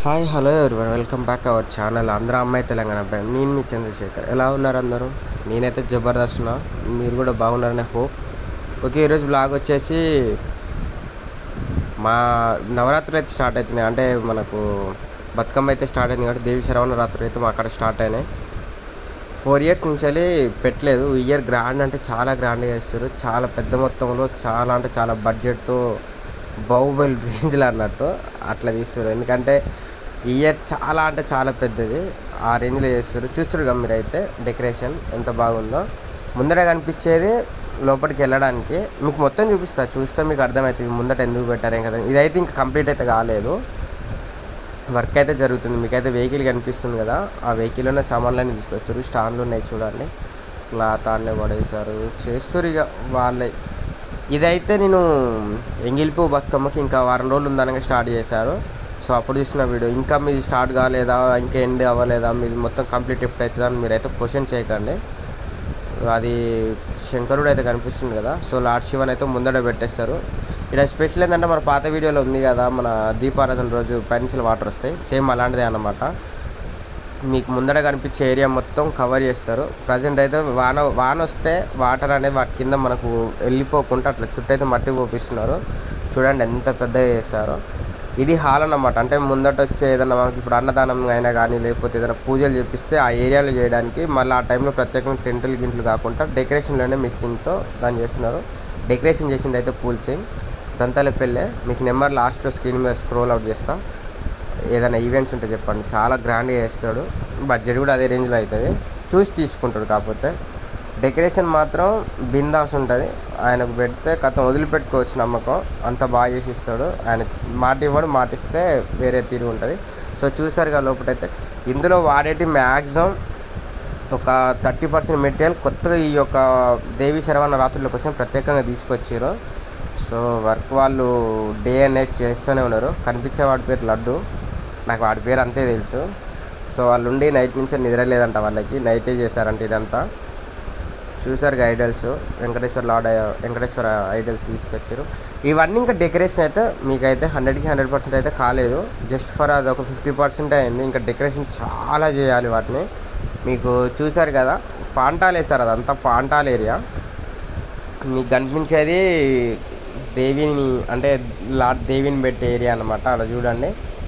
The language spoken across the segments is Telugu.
hi hello everyone welcome back our channel Andhra అమ్మాయి తెలంగాణ అబ్బాయి నేను మీ చంద్రశేఖర్ ఎలా ఉన్నారు అందరూ నేనైతే జబర్దస్త్ ఉన్నా మీరు కూడా బాగున్నారని హోప్ ఓకే ఈరోజు బ్లాగ్ వచ్చేసి మా నవరాత్రులు అయితే స్టార్ట్ అవుతున్నాయి అంటే మనకు బతుకమ్మ అయితే స్టార్ట్ అయింది కాబట్టి దేవి శరవణ రాత్రులు అయితే మా అక్కడ స్టార్ట్ అయినాయి ఫోర్ ఇయర్స్ నుంచి వెళ్ళి పెట్టలేదు ఈ ఇయర్ గ్రాండ్ అంటే చాలా గ్రాండ్గా చేస్తారు చాలా పెద్ద మొత్తంలో చాలా అంటే చాలా బడ్జెట్తో బాహుబలి రేంజ్లో అన్నట్టు అట్లా తీస్తారు ఎందుకంటే ఈ ఇయర్ చాలా అంటే చాలా పెద్దది ఆ రేంజ్లో చేస్తారు చూస్తారు కదా మీరైతే డెకరేషన్ ఎంత బాగుందో ముందర కనిపించేది లోపలికి వెళ్ళడానికి మీకు మొత్తం చూపిస్తా చూస్తే మీకు అర్థమవుతుంది ముందట ఎందుకు పెట్టారేం కదా ఇదైతే ఇంకా కంప్లీట్ అయితే కాలేదు వర్క్ అయితే జరుగుతుంది మీకైతే వెహికల్ కనిపిస్తుంది కదా ఆ వెహికల్లోనే సామాన్లన్నీ తీసుకొస్తారు స్టాండ్లు ఉన్నాయి చూడండి క్లాత్ అన్నీ పడేశారు చేస్తారు ఇక వాళ్ళే ఇదైతే నేను ఎంగిలిపూ బతుకమ్మకి ఇంకా వారం రోజులు ఉందనగా స్టార్ట్ చేశారు సో అప్పుడు చూసిన వీడియో ఇంకా మీది స్టార్ట్ కాలేదా ఇంకా ఎండ్ అవ్వలేదా మీది మొత్తం కంప్లీట్ ఎప్పుడు అవుతుందా అని మీరైతే క్వశ్చన్ చేయకండి అది శంకరుడు అయితే కనిపిస్తుంది కదా సో లార్డ్ శివన్ అయితే ముందడ పెట్టేస్తారు ఇక్కడ స్పెషల్ ఏంటంటే మన పాత వీడియోలో ఉంది కదా మన దీపారాధన రోజు పైనుంచి వాటర్ వస్తాయి సేమ్ అలాంటిదే అన్నమాట మీకు ముందర కనిపించే ఏరియా మొత్తం కవర్ చేస్తారు ప్రజెంట్ అయితే వాన వాన వస్తే వాటర్ అనేది వాటి కింద మనకు వెళ్ళిపోకుండా అట్లా చుట్టూ అయితే మట్టి పోపిస్తున్నారు చూడండి ఎంత పెద్దగా చేశారో ఇది హాల్ అన్నమాట అంటే ముందట వచ్చే ఏదైనా మనకి ఇప్పుడు అన్నదానం అయినా కానీ లేకపోతే ఏదైనా పూజలు చేపిస్తే ఆ ఏరియాలో చేయడానికి మళ్ళీ ఆ టైంలో ప్రత్యేకంగా టెంటులు గింట్లు కాకుండా డెకరేషన్లోనే మిక్సింగ్తో దాన్ని చేస్తున్నారు డెకరేషన్ చేసింది అయితే పూల్ సింగ్ దంతాల పెళ్ళే మీకు నెంబర్ లాస్ట్లో స్క్రీన్ మీద స్క్రోల్ అవుట్ చేస్తా ఏదైనా ఈవెంట్స్ ఉంటే చెప్పండి చాలా గ్రాండ్గా చేస్తాడు బడ్జెట్ కూడా అదే రేంజ్లో అవుతుంది చూసి తీసుకుంటాడు కాకపోతే డెకరేషన్ మాత్రం బిందాస్ ఉంటుంది ఆయనకు పెడితే కథ వదిలిపెట్టుకోవచ్చు నమ్మకం అంత బాగా చేసి ఇస్తాడు ఆయన మాట ఇవ్వడు మాట ఇస్తే వేరే తీరు ఉంటుంది సో చూసారుగా లోపలైతే ఇందులో వాడేటి మ్యాక్సిమం ఒక థర్టీ పర్సెంట్ మెటీరియల్ కొత్తగా ఈ యొక్క దేవి శరవణ రాత్రుల కోసం ప్రత్యేకంగా తీసుకొచ్చారు సో వర్క్ వాళ్ళు డే అండ్ నైట్ చేస్తూనే ఉన్నారు కనిపించే వాడి పేరు లడ్డు నాకు వాడి పేరు అంతే తెలుసు సో వాళ్ళు ఉండి నైట్ నుంచి నిద్ర లేదంట వాళ్ళకి నైటే చేశారంట ఇదంతా చూసారు idols Venkateswara lord Venkateswara idols తీసుకొచ్చారు ఇవన్నీ ఇంకా డెకరేషన్ అయితే మీకైతే హండ్రెడ్కి హండ్రెడ్ పర్సెంట్ అయితే కాలేదు జస్ట్ ఫర్ అది ఒక ఫిఫ్టీ పర్సెంట్ అయింది ఇంకా డెకరేషన్ చాలా చేయాలి వాటిని మీకు చూసారు కదా ఫాంటాల్ వేసారు అదంతా ఫాంటాల్ ఏరియా మీకు కనిపించేది దేవిని అంటే లార్డ్ దేవిని పెట్టే ఏరియా అనమాట అలా చూడండి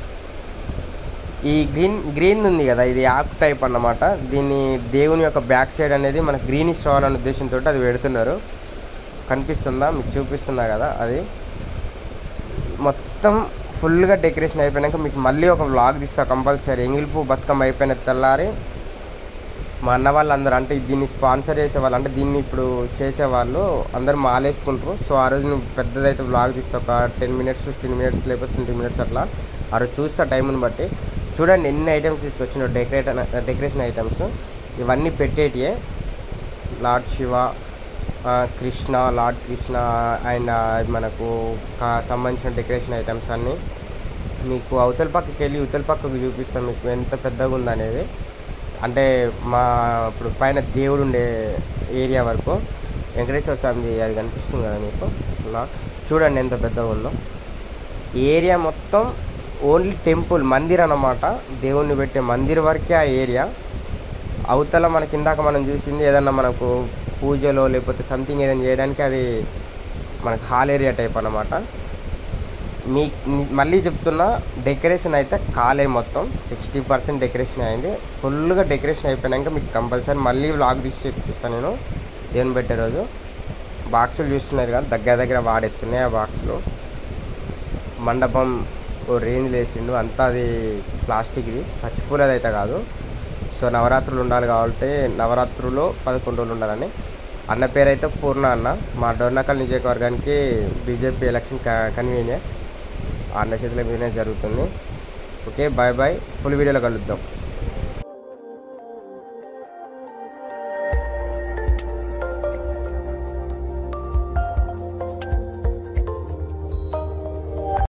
ఈ గ్రీన్ గ్రీన్ ఉంది కదా ఇది ఆకు టైప్ అన్నమాట దీన్ని దేవుని యొక్క బ్యాక్ సైడ్ అనేది మనకు గ్రీనిష్ రావాలనే ఉద్దేశంతో అది పెడుతున్నారు కనిపిస్తుందా మీకు చూపిస్తున్నా కదా అది మొత్తం ఫుల్గా డెకరేషన్ అయిపోయాక మీకు మళ్ళీ ఒక వ్లాగ్ తీస్తా కంపల్సరీ ఎంగిల్పు బతుకమ్మ అయిపోయిన తెల్లారి మా అన్న వాళ్ళందరూ అంటే దీన్ని స్పాన్సర్ చేసేవాళ్ళు అంటే దీన్ని ఇప్పుడు చేసేవాళ్ళు అందరూ మాలేసుకుంటారు సో ఆ రోజు నువ్వు పెద్దదైతే వ్లాగ్ తీస్తా ఒక టెన్ మినిట్స్ ఫిఫ్టీన్ మినిట్స్ లేకపోతే ట్వంటీ మినిట్స్ అట్లా ఆ రోజు చూస్తా టైంని బట్టి చూడండి ఎన్ని ఐటమ్స్ తీసుకొచ్చిన డెకరేట్ డెకరేషన్ ఐటమ్స్ ఇవన్నీ పెట్టేటియే లార్డ్ శివ ఆ, కృష్ణ లార్డ్ కృష్ణ అండ్ మనకు కా- సంబంధించిన డెకరేషన్ ఐటమ్స్ అన్నీ మీకు అవతల పక్కకి వెళ్ళి ఇవతల పక్కకు చూపిస్తాం మీకు ఎంత పెద్దగా ఉందనేది అంటే మా ఇప్పుడు పైన దేవుడు ఉండే ఏరియా వరకు వెంకటేశ్వర స్వామి అది కనిపిస్తుంది కదా మీకు ఇలా చూడండి ఎంత పెద్దగా ఉందో ఈ ఏరియా మొత్తం ఓన్లీ టెంపుల్ మందిర్ అన్నమాట దేవుణ్ణి పెట్టే మందిర్ వరకే ఆ ఏరియా అవతల మనకి ఇందాక మనం చూసింది ఏదన్నా మనకు పూజలో లేకపోతే సంథింగ్ ఏదైనా చేయడానికి అది మనకు హాల్ ఏరియా టైప్ అన్నమాట మీ ని- మళ్ళీ చెప్తున్నా డెకరేషన్ అయితే కాలే మొత్తం సిక్స్టీ పర్సెంట్ డెకరేషన్ అయింది ఫుల్గా డెకరేషన్ అయిపోయాక మీకు కంపల్సరీ మళ్ళీ వ్లాగ్ తీసి చూపిస్తాను నేను దేవుని పెట్టే రోజు బాక్సులు చూస్తున్నారు కదా దగ్గర దగ్గర వాడెత్తున్నాయి ఆ బాక్సులు మండపం ఓ రేంజ్ వేసిండు అంతా అది ప్లాస్టిక్ది పచ్చిపూలది అయితే కాదు సో నవరాత్రులు ఉండాలి కాబట్టి నవరాత్రులు పదకొండు రోజులు ఉండాలని అన్న పేరు అయితే పూర్ణ అన్న మా డోర్నకల్ నియోజకవర్గానికి బీజేపీ ఎలక్షన్ కన్వీనియర్ ఆ అన్న చేతుల మీదనే జరుగుతుంది ఓకే బాయ్ బాయ్ ఫుల్ వీడియోలో కలుద్దాం